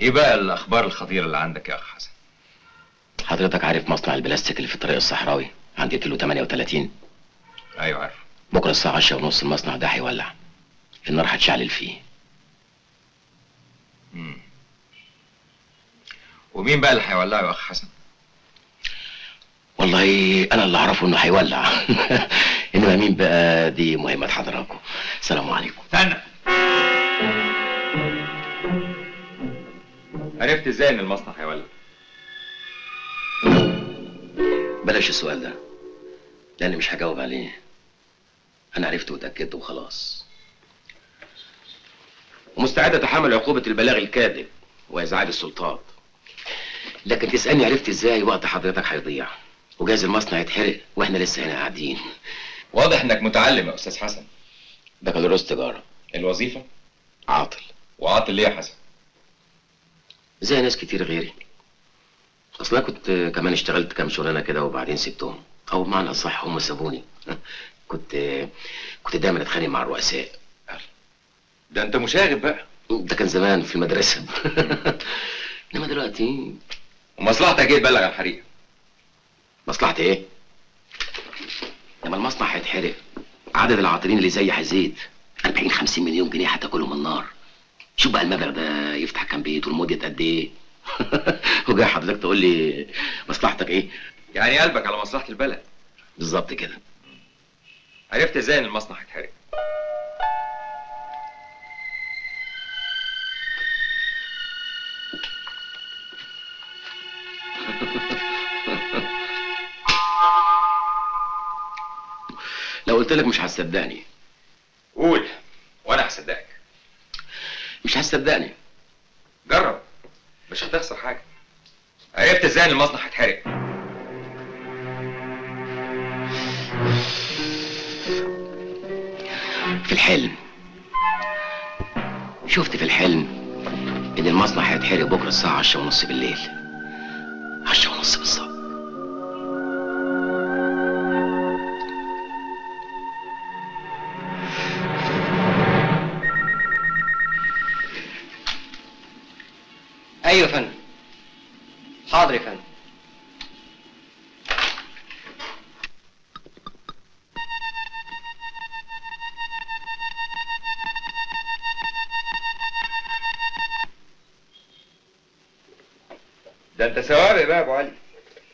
ايه بقى الاخبار الخطيره اللي عندك يا اخ حسن حضرتك عارف مصنع البلاستيك اللي في الطريق الصحراوي عند كيلو 38 ايوه عارف بكره الساعه 10 ونص المصنع ده هيولع النار هتشعلل فيه مم. ومين بقى اللي هيولعه يا اخ حسن والله انا اللي اعرفه انه هيولع انما مين بقى دي مهمه حضراتكم السلام عليكم استنى عرفت ازاي ان المصنع هيولع بلاش السؤال ده لاني مش هجاوب عليه انا عرفت واتاكدت وخلاص ومستعد اتحمل عقوبه البلاغ الكاذب وازعاج السلطات لكن تسالني عرفت ازاي وقت حضرتك هيضيع وجايز المصنع يتحرق واحنا لسه هنا قاعدين واضح انك متعلم يا استاذ حسن بكالوريوس تجاره الوظيفه عاطل وعاطل ليه يا حسن زي ناس كتير غيري اصل انا كنت كمان اشتغلت كام شغلانه كده وبعدين سبتهم او بمعنى اصح هم سابوني كنت كنت دايما اتخانق مع الرؤساء ده انت مشاغب بقى ده كان زمان في المدرسه انما دلوقتي ومصلحتك ايه تبلغ عن الحريقه مصلحتي ايه لما المصنع هيتحرق عدد العاطلين اللي زي هيزيد 40 50 مليون جنيه هتاكلهم النار شوف بقى المبلغ ده يفتح كام بيت والمدة قد ايه وجاي حضرتك تقول لي مصلحتك ايه يعني قلبك على مصلحه البلد بالظبط كده عرفت ازاي ان المصنع هيتحرق لو قلت لك مش هتصدقني قول وانا هصدقك مش هتصدقني جرب مش هتخسر حاجه عرفت ازاي ان المصنع هيتحرق في الحلم شفت في الحلم ان المصنع هيتحرق بكره الساعه 10 ونص بالليل 10 ونص بالظبط ايوه يا فندم حاضر يا فندم ده انت سوابق بقى يا ابو علي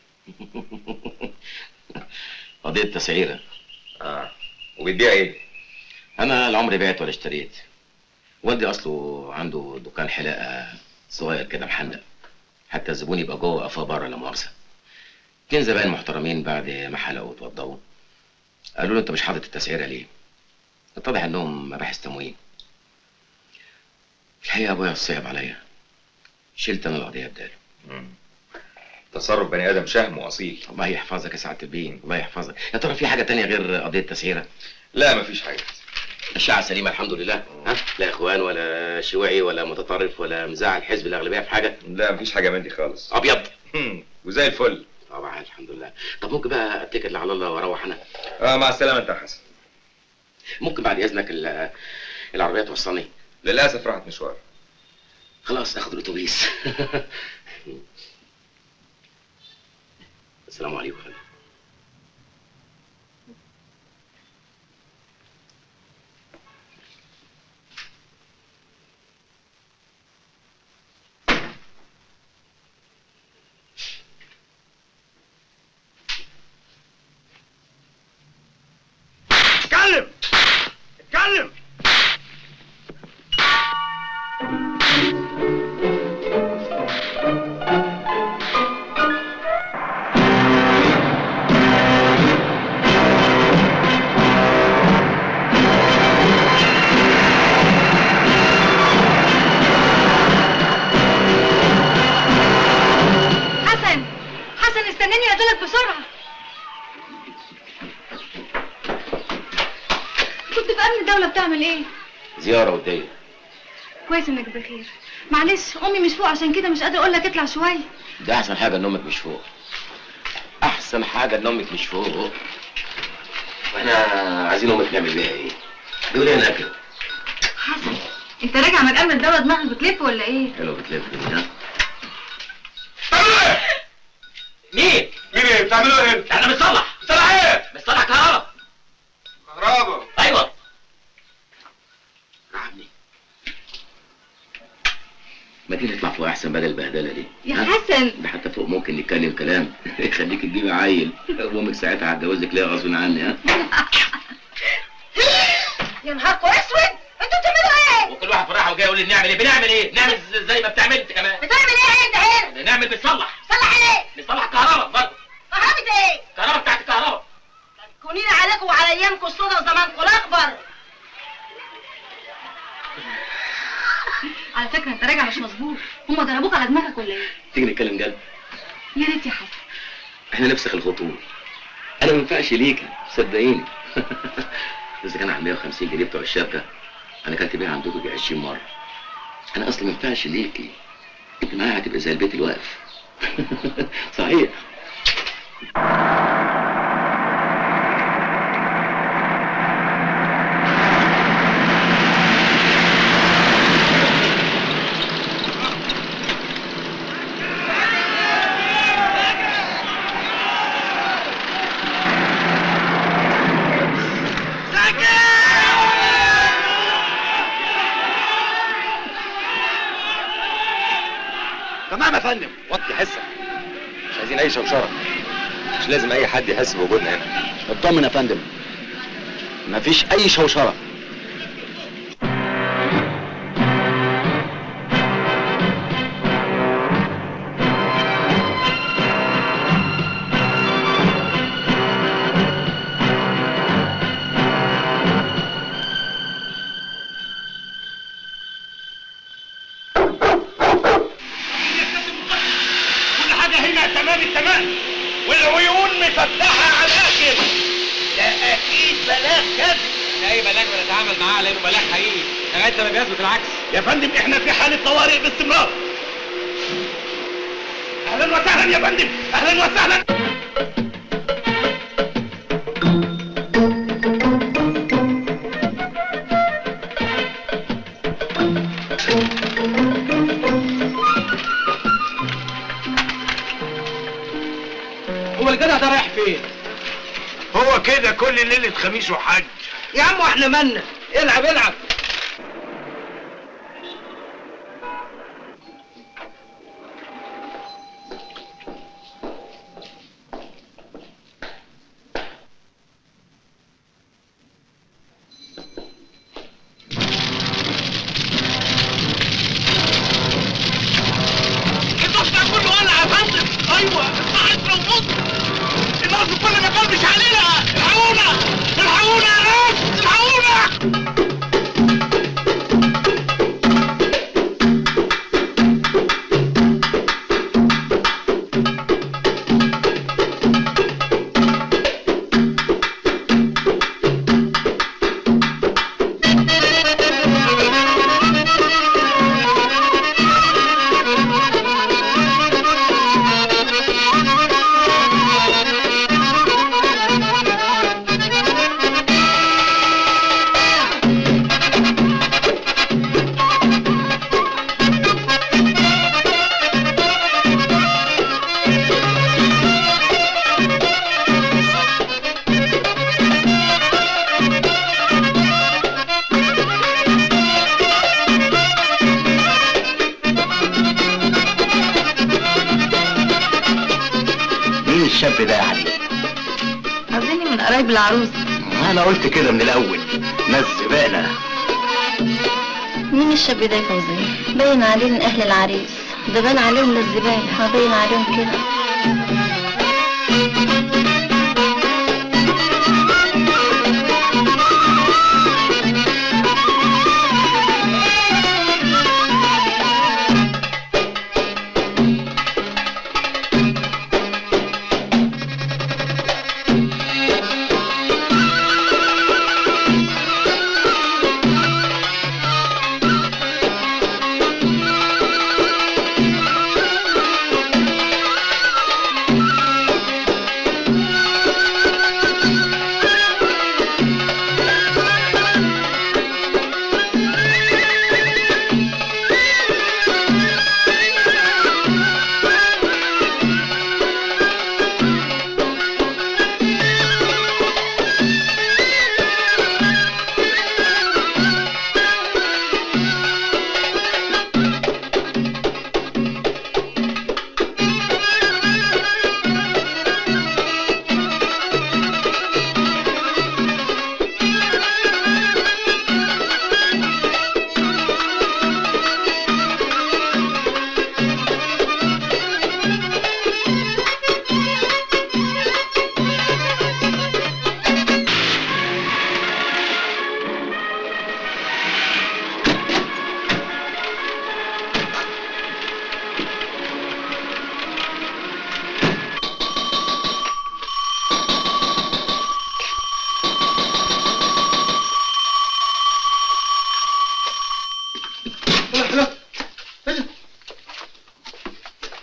قضيه تسعيره اه وبتبيع ايه انا العمر بعت ولا اشتريت والدي اصله عنده دكان حلاقه صغير كده محندق حتى الزبون يبقى جوه قفاه بره لا مؤاخذه اتنين زباين محترمين بعد ما حلقوا واتوضوا قالوا له انت مش حاطط التسعيره ليه؟ اتضح انهم مباحث تموين الحقيقه ابويا صعب عليا شلت انا القضيه بداله مم. تصرف بني ادم شهم واصيل الله يحفظك يا سعاده البين الله يحفظك يا ترى في حاجه تانية غير قضيه تسعيره لا مفيش حاجه الشعب سليمه الحمد لله ها لا اخوان ولا شيوعي ولا متطرف ولا مزاعل حزب الاغلبيه في حاجه لا مفيش حاجه من دي خالص ابيض مم. وزي الفل طبعا الحمد لله طب ممكن بقى اتكل على الله واروح انا اه مع السلامه انت يا حسن ممكن بعد اذنك ال- العربيه توصلني للاسف راحت مشوار خلاص اخد الاتوبيس السلام عليكم يا فندم اتكلم اتكلم حسن حسن استناني اقابلك بسرعه كنت في امن الدوله بتعمل ايه زياره وديه كويس انك بخير معلش امي مش فوق عشان كده مش قادره اقول لك اطلع شويه ده احسن حاجه ان امك مش فوق احسن حاجه ان امك مش فوق واحنا عايزين امك نعمل بيها ايه؟ بيقول لنا اكل حسن انت راجع من قبل الدوله دماغك بتلف ولا ايه حلو بتلف كده ها بتعملوا ايه؟ مين؟ مين ايه؟ بتعملوا ايه؟ احنا بنصلح بتصلح ايه؟ بنصلح كهرباء كهرباء ايوه عمي ما تيجي نطلع فوق احسن بدل البهدله دي يا ها؟ حسن ده حتى فوق ممكن نتكلم كلام يخليك تجيبي عيل وامك ساعتها هتجوزك ليه غصب عني ها يا نهاركم اسود انتوا بتعملوا ايه؟ وكل واحد في راحه وجاي يقول لي بنعمل ايه بنعمل ايه نعمل ز- زي ما بتعمل انت كمان بتعمل ايه انت هنا؟ نعمل بنصلح صلح عليه بنصلح كهرباء برضه كهربة ايه؟ كهرباء بتاعت الكهرباء كونين عليكم وعلى ايامكم الصدى وزمانكم الاكبر على فكره انت راجع مش مظبوط هم ضربوك على دماغك ولا ايه تيجي نتكلم جد يا ريت يا حسن احنا نفسخ الخطوط انا ما ينفعش ليكي صدقيني اذا كان على 150 جنيه بتوع الشبكه انا كنت بيها عندكم يجي 20 مره انا اصلا ما ينفعش ليكي انت معايا هتبقى زي البيت الواقف صحيح تمام يا فندم وطي حسك مش عايزين اي شوشره مش لازم اي حد يحس بوجودنا هنا اطمن يا فندم مفيش اي شوشره كل حاجة هنا تمام التمام والعيون مفتحة على الآخر ده أكيد بلاغ كذب اي بلاغ بنتعامل معاه لانه بلاغ حقيقي لغايه لما بيثبت العكس يا فندم احنا في حالة طوارئ باستمرار أهلا وسهلا يا فندم أهلا وسهلا هو الجدع ده رايح فين؟ هو كده كل ليلة خميس وحج يا عم واحنا مالنا العب العب النص ده كله ولع يا فندم أيوه الصحة موجود الناس في كل مكان مش علينا الحقونا الحقونا يا ناس الحقونا مين الشاب ده يا علي اظني من قرايب العروس انا قلت كده من الاول ناس زباله مين الشاب ده يا فوزية؟ باين عليه من أهل العريس ده باين عليهم للزبالة ما باين عليهم كده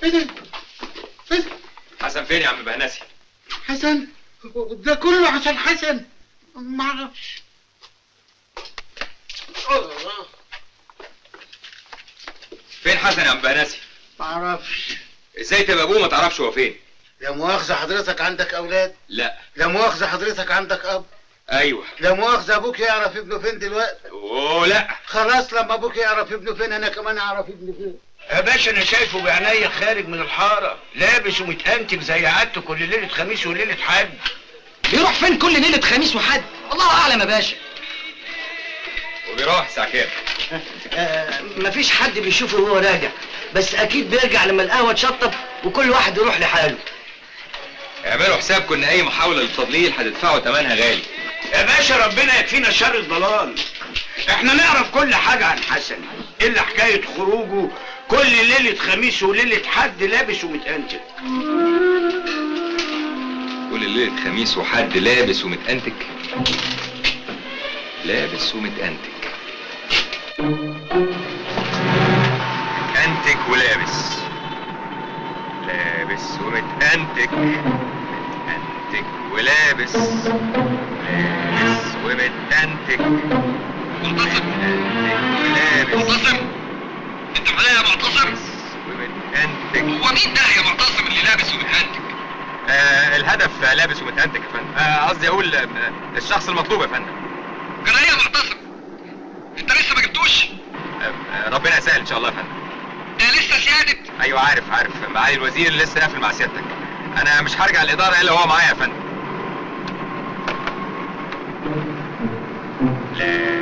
ايه ده؟ ايه ده؟ حسن فين يا عم بهنسي حسن ده كله عشان حسن ما اعرفش فين حسن يا عم بهنسي ما اعرفش ازاي تبقى ابوه ما تعرفش هو فين لا مؤاخذة حضرتك عندك أولاد لا لا مؤاخذة حضرتك عندك أب ايوه لا مؤاخذة أبوك يعرف ابنه فين دلوقتي اوه لا خلاص لما أبوك يعرف ابنه فين أنا كمان أعرف ابنه فين يا باشا انا شايفه بعينيا خارج من الحاره لابس ومتأنتج زي عادته كل ليله خميس وليله حد بيروح فين كل ليله خميس وحد الله اعلم يا باشا وبيروح الساعه كام آه مفيش حد بيشوفه وهو راجع بس اكيد بيرجع لما القهوه تشطب وكل واحد يروح لحاله اعملوا حسابكم ان اي محاوله للتضليل هتدفعوا ثمنها غالي يا باشا ربنا يكفينا شر الضلال احنا نعرف كل حاجه عن حسن الا حكايه خروجه كل ليله خميس وليله حد لابس ومتأنتج كل ليله خميس وحد لابس ومتأنتج لابس ومتأنتج متأنتج ولابس لابس ومتأنتج متأنتج ولابس لابس ومتأنتج معتصم ولابس معتصم انت معايا يا معتصم ومتأنتج هو مين ده يا معتصم اللي لابس ومتهنتج آه الهدف آه، لابس ومتأنتج يا فندم آه، قصدي اقول آه، الشخص المطلوب يا فندم جرى ايه يا معتصم انت لسه ما جبتوش آه، آه، ربنا يسهل ان شاء الله يا فندم ده لسه سيادة ايوه عارف عارف معالي الوزير لسه قافل مع سيادتك انا مش هرجع الاداره الا هو معايا يا فندم لا